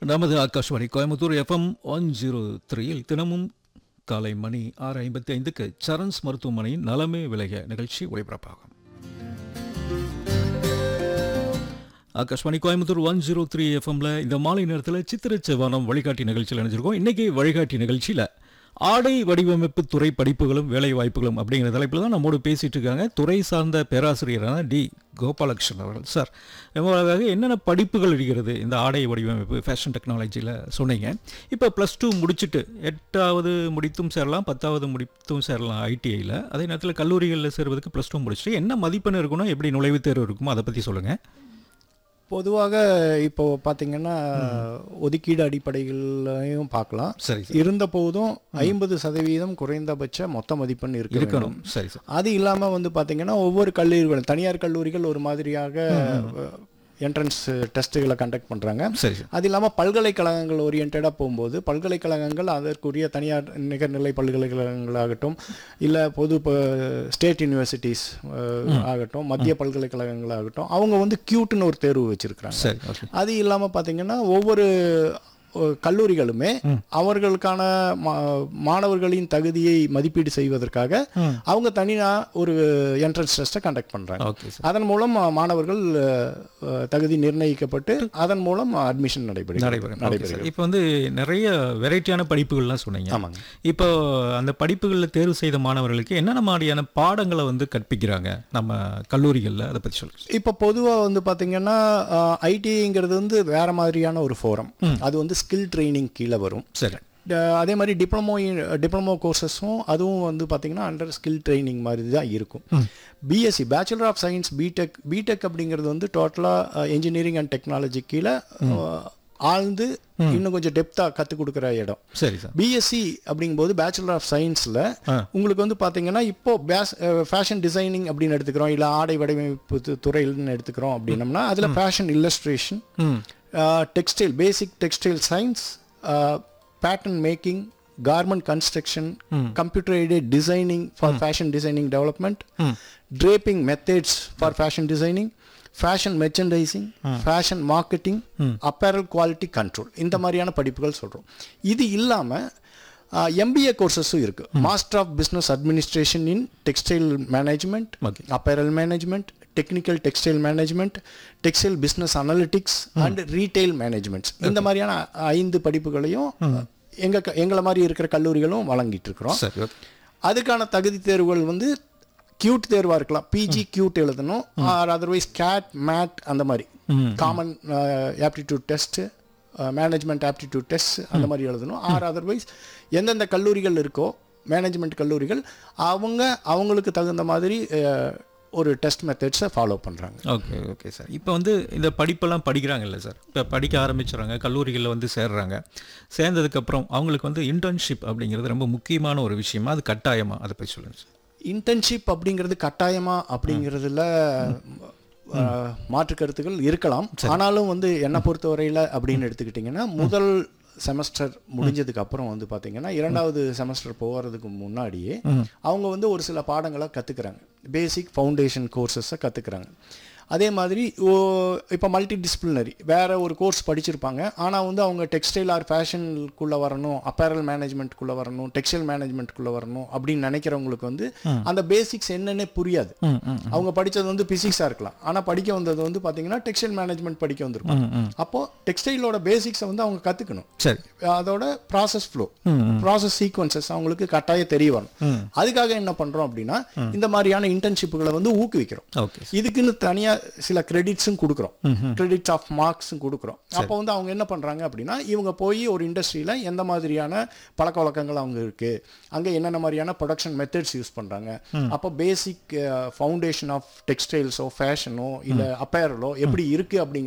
நமது Akashvani Coimbatore FM one zero த்ரீயில் தினமும் காலை மணி ஆறு ஐம்பத்தி ஐந்துக்கு சரண்ஸ் மருத்துவமனையின் நலமே விலக நிகழ்ச்சி ஒளிபரப்பாகும் Akashvani Coimbatore one zero three எஃப்எம்ல இந்த மாலை நேரத்தில் சித்திர செவ்வானம் வழிகாட்டி நிகழ்ச்சியில் நினைச்சிருக்கோம் இன்னைக்கு வழிகாட்டி நிகழ்ச்சியில் ஆடை வடிவமைப்பு துறை படிப்புகளும் வேலை வாய்ப்புகளும் அப்படிங்கிற தலைப்பில் தான் நம்மோடு பேசிட்டு இருக்காங்க துறை சார்ந்த பேராசிரியரான டி கோபாலகிருஷ்ணன் அவர்கள் சார் ரொம்ப அழகாக என்னென்ன படிப்புகள் இருக்கிறது இந்த ஆடை வடிவமைப்பு ஃபேஷன் டெக்னாலஜியில் சொன்னீங்க இப்போ ப்ளஸ் டூ முடிச்சுட்டு எட்டாவது முடித்தும் சேரலாம் பத்தாவது முடித்தும் சேரலாம் ஐடிஐயில் அதே நேரத்தில் கல்லூரிகளில் சேருவதற்கு ப்ளஸ் டூ முடிச்சுட்டு என்ன மதிப்பெண் இருக்கணும் எப்படி நுழைவுத் தேர்வு இருக்குமோ அதை பற்றி சொல்லுங்கள் பொதுவாக இப்போ பார்த்தீங்கன்னா ஒதுக்கீடு அடிப்படைகளையும் பார்க்கலாம் சரி இருந்த போதும் ஐம்பது சதவீதம் குறைந்தபட்ச மொத்த மதிப்பெண் இருக்க வேண்டும் இருக்கணும் சரி சார் அது இல்லாமல் வந்து பார்த்தீங்கன்னா ஒவ்வொரு கல்லூரிகளும் தனியார் கல்லூரிகள் ஒரு மாதிரியாக என்ட்ரன்ஸ் டெஸ்ட்டுகளை கண்டக்ட் பண்ணுறாங்க சரி சார் அது இல்லாமல் பல்கலைக்கழகங்கள் ஓரியன்டாக போகும்போது பல்கலைக்கழகங்கள் அதற்குரிய தனியார் நிகர்நிலை பல்கலைக்கழகங்களாகட்டும் இல்லை பொது ஸ்டேட் யூனிவர்சிட்டிஸ் ஆகட்டும் மத்திய பல்கலைக்கழகங்களாகட்டும் அவங்க வந்து கியூட்னு ஒரு தேர்வு வச்சுருக்கிறாங்க சரி ஓகே அது இல்லாமல் பார்த்தீங்கன்னா ஒவ்வொரு அஹ், கல்லூரிகளுமே அவர்களுக்கான மா- மாணவர்களின் தகுதியை மதிப்பீடு செய்வதற்காக அவங்க தனியாக ஒரு என்ட்ரன்ஸ் டெஸ்ட்டை கண்டக்ட் பண்ணுறாங்க ஓகே சார் அதன் மூலம் அஹ், மாணவர்கள் அஹ், அஹ், தகுதி நிர்ணயிக்கப்பட்டு அதன் மூலம் அட்மிஷன் நடைபெறுகிறது நடைபெறும் ஓகே நடைபெறுகிறது சார் இப்போ வந்து நிறைய வெரைட்டியான படிப்புகள்லாம் சொன்னீங்க ஆமாங்க இப்போ அந்த படிப்புகளில் தேர்வு செய்த மாணவர்களுக்கு என்னென்ன மாதிரியான பாடங்களை வந்து கற்பிக்கிறாங்க நம்ம கல்லூரிகளில் அதை பற்றி சொல்லுங்கள் இப்போ பொதுவாக வந்து பார்த்தீங்கன்னா ஐடிங்கிறது வந்து வேற மாதிரியான ஒரு ஃபோரம் அது வந்து ஸ்கில் ட்ரைனிங் கீழே வரும் சரி ட- அதே மாதிரி டிப்ளமோ டிப்ளமோ கோர்சஸும் அதுவும் வந்து பார்த்தீங்கன்னா அண்டர் ஸ்கில் ட்ரைனிங் மாதிரி தான் இருக்கும் BSc bachelor of science BTech BTech அப்படிங்கிறது வந்து டோட்டலாக இன்ஜினியரிங் அண்ட் டெக்னாலஜி கீழே அஹ், ஆழ்ந்து இன்னும் கொஞ்சம் டெப்த்தாக கற்றுக் கொடுக்குற இடம் சரி சார் பிஎஸ்சி அப்படிங்கும்போது பேச்சுலர் ஆஃப் சயின்ஸில் உங்களுக்கு வந்து பார்த்தீங்கன்னா இப்போ பேஸ் ஃபேஷன் டிசைனிங் அப்படின்னு எடுத்துக்கிறோம் இல்லை ஆடை வடிவமைப்பு து- துறையில்னு எடுத்துக்கிறோம் அப்படின்னம்னா அதில் ஃபேஷன் இல்லஸ்ட்ரேஷன் ம் textile basic textile science pattern making garment construction computer aided designing for fashion designing development draping methods for fashion designing fashion merchandising fashion marketing apparel quality control இந்த மாதிரியான படிப்புகள் சொல்கிறோம் இது இல்லாமல் எம்பிஏ கோர்சஸும் இருக்குது master of business administration in textile management Okay. Apparel management technical textile management textile business analytics and retail managements இந்த மாதிரியான ஐந்து படிப்புகளையும் எங்க க- எங்களை மாதிரி இருக்கிற கல்லூரிகளும் வழங்கிட்டு இருக்கிறோம் சரி ஓகே அதுக்கான தகுதி தேர்வுகள் வந்து கியூட் தேர்வாக இருக்கலாம் பிஜி கியூட் எழுதணும் ஆர் அதர்வைஸ் கேட் மேட் அந்த மாதிரி common aptitude test management aptitude test அந்த மாதிரி எழுதணும் ஆர் அதர்வைஸ் எந்தெந்த கல்லூரிகள் இருக்கோ மேனேஜ்மெண்ட் கல்லூரிகள் அவங்க அவங்களுக்கு தகுந்த மாதிரி அஹ், ஒரு டெஸ்ட் மெத்தட்ஸை ஃபாலோ பண்ணுறாங்க ஓகே ஓகே சார் இப்போ வந்து இந்த படிப்பெல்லாம் படிக்கிறாங்கல்ல சார் இப்போ படிக்க ஆரம்பிச்சுறாங்க கல்லூரிகளில் வந்து சேர்றாங்க சேர்ந்ததுக்கப்புறம் அவங்களுக்கு வந்து இன்டர்ன்ஷிப் அப்படிங்கிறது ரொம்ப முக்கியமான ஒரு விஷயமா அது கட்டாயமா அதை பற்றி சொல்லுங்கள் சார் இன்டர்ன்ஷிப் அப்படிங்கிறது கட்டாயமா அப்படிங்கிறதுல அஹ், மாற்று கருத்துக்கள் இருக்கலாம் ஆனாலும் வந்து என்னை பொறுத்தவரையில் அப்படின்னு எடுத்துக்கிட்டிங்கன்னா முதல் செமஸ்டர் முடிஞ்சதுக்கு அப்புறம் வந்து பார்த்தீங்கன்னா இரண்டாவது செமஸ்டர் போகிறதுக்கு முன்னாடியே அவங்க வந்து ஒரு சில பாடங்களை கற்றுக்குறாங்க பேசிக் ஃபவுண்டேஷன் கோர்சஸை கற்றுக்குறாங்க அதே மாதிரி இப்போ மல்டி டிசிப்ளினரி வேற ஒரு கோர்ஸ் படிச்சிருப்பாங்க ஆனால் வந்து அவங்க டெக்ஸ்டைல் ஆர் ஃபேஷனுக்குள்ளே வரணும் அப்பேரல் மேனேஜ்மெண்ட்குள்ளே வரணும் டெக்ஸ்டைல் மேனேஜ்மெண்ட்குள்ளே வரணும் அப்படின்னு நினைக்கிறவங்களுக்கு வந்து அந்த பேசிக்ஸ் என்னன்னே புரியாது அவங்க படித்தது வந்து பிசிக்ஸாக இருக்கலாம் ஆனால் படிக்க வந்தது வந்து பார்த்தீங்கன்னா டெக்ஸ்டைல் மேனேஜ்மெண்ட் படிக்க வந்திருப்பாங்க அப்போ டெக்ஸ்டைலோட பேசிக்ஸை வந்து அவங்க கற்றுக்கணும் சரி அதோட ப்ராசஸ் ஃப்ளோ ப்ராசஸ் சீக்வன்சஸ் அவங்களுக்கு கட்டாயம் தெரிய வரும் அதுக்காக என்ன பண்றோம் அப்படின்னா இந்த மாதிரியான இன்டர்ன்ஷிப்புகளை வந்து ஊக்குவிக்கிறோம் ஓகே இதுக்குன்னு தனியா சில கிரெடிட்ஸும் கொடுக்குறோம் கிரெடிட்ஸ் ஆஃப் மார்க்ஸும் கொடுக்குறோம் அப்போ வந்து அவங்க என்ன பண்றாங்க அப்படின்னா இவங்க போய் ஒரு இண்டஸ்ட்ரியில எந்த மாதிரியான பழக்க வழக்கங்கள் அவங்க இருக்கு அங்க என்னென்ன மாதிரியான ப்ரொடக்ஷன் மெத்தட்ஸ் யூஸ் பண்றாங்க அப்போ பேசிக் ஃபவுண்டேஷன் ஆஃப் டெக்ஸ்டைல்ஸோ ஃபேஷனோ இல்ல அப்பேரலோ எப்படி இருக்கு அப்படிங்கிற